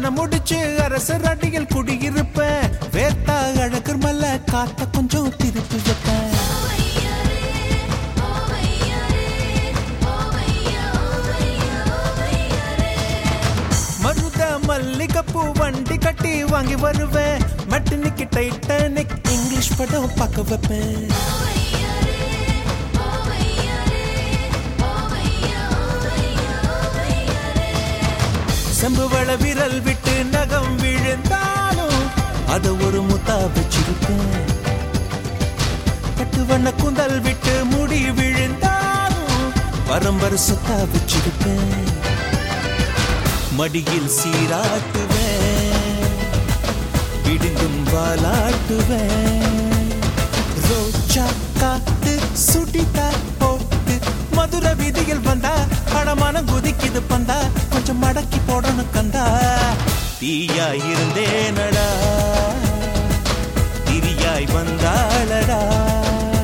மனம் முடிச்சு அரசர் அடியில் குடியிருப்பேன் வேத்தா அழகர் மல்ல காத்த கொஞ்சம் திருப்பி வைப்பேன் மருத மல்லிகைப்பூ வண்டி கட்டி வாங்கி வருவேன் மட்டினிக்கு டைட்டானிக் இங்கிலீஷ் படம் பார்க்க வைப்பேன் செம்புவள விரல் விட்டு நகம் விழுந்தாலும் அத ஒரு முத்தா வச்சிருப்பேன் கட்டுவண்ண குந்தல் விட்டு முடி விழுந்தாலும் பரம்பர சொத்தா வச்சிருப்பேன் மடியில் சீராட்டுவேன் விடுங்கும் வாலாட்டுவேன் ரோஜா காத்து சுடிதா போட்டு மதுர வீதியில் வந்தா படமான குதிக்குது பந்தா கொஞ்சம் மடக்கி போடணும் கந்தா தீயாய் இருந்தேனடா திரியாய் வந்தா